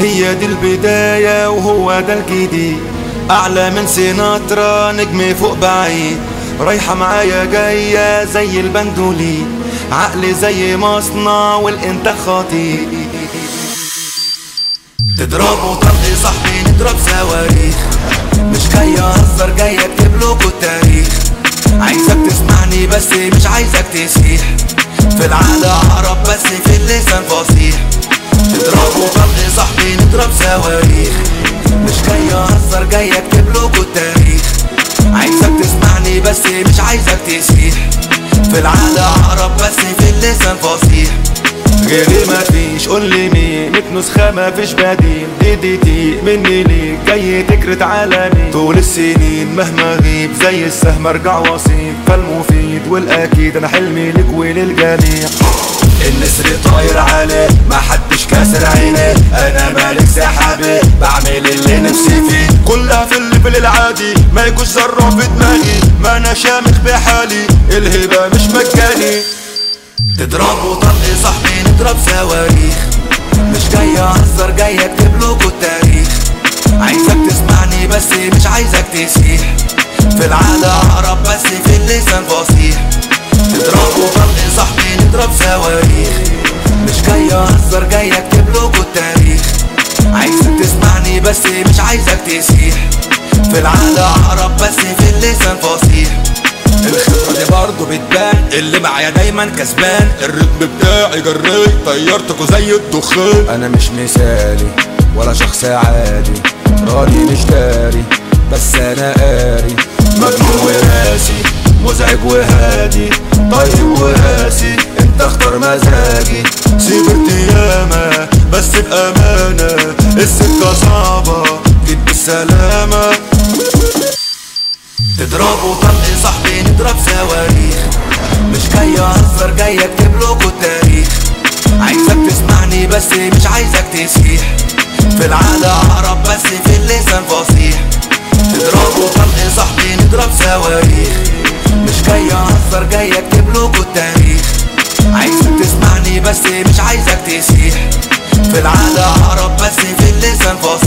هي دي البداية وهو ده الجديد أعلى من سيناترا نجم فوق بعيد رايحة معايا جاية زي البندولي عقلي زي مصنع والإنتاج خطير تضربوا طلق صاحبي نضرب صواريخ مش جاي اهزر جاي اكتب لكم التاريخ عايزك تسمعني بس مش عايزك تسيح في العادة عرب بس في اللسان فصيح تضربوا طلق صاحبي نضرب صواريخ مش جاي اهزر جاي اكتب لكم التاريخ عايزك تسمعني بس مش عايزك تسيح في العادة عرب بس في اللسان فصيح غيري مفيش قول لي مين ميت نسخة مفيش بديل دي دي دي مني ليك جاي تكرت عالمي طول السنين مهما غيب زي السهم ارجع وصيف فالمفيد والاكيد انا حلمي لك وللجميع النسر طاير عليه ما حدش كاسر عينيه انا مالك سحابي بعمل اللي نفسي فيه كلها في الليفل العادي ما يكونش ذره في دماغي ما انا شامخ بحالي الهبه مش مجاني تضربوا طلق صاحبي نضرب صواريخ مش جاي اهزر جاي اكتب لكم التاريخ عايزك تسمعني بس مش عايزك تسيح في العادة عرب بس في اللسان فصيح تضربوا طلق صاحبي نضرب صواريخ مش جاي اهزر جاي اكتب لكم التاريخ عايزك تسمعني بس مش عايزك تسيح في العادة عرب بس في اللسان فصيح الخبرة دي برضه بتبان اللي معايا دايما كسبان الرتم بتاعي جري طيرتكوا زي الدخان انا مش مثالي ولا شخص عادي راضي مش داري بس انا قاري مجنون وراسي مزعج وهادي طيب وراسي انت اختار مزاجي سيبرت ياما بس بأمانة السكة صعبة جيت بالسلامة تضربوا طلق صاحبي نضرب صواريخ مش جاي اهزر جاي اكتب لكم التاريخ عايزك تسمعني بس مش عايزك تسيح في العادة عرب بس في اللسان فصيح تضربوا طلق صاحبي نضرب صواريخ مش جاي اهزر جاي اكتب لكم التاريخ عايزك تسمعني بس مش عايزك تسيح في العادة عرب بس في اللسان فصيح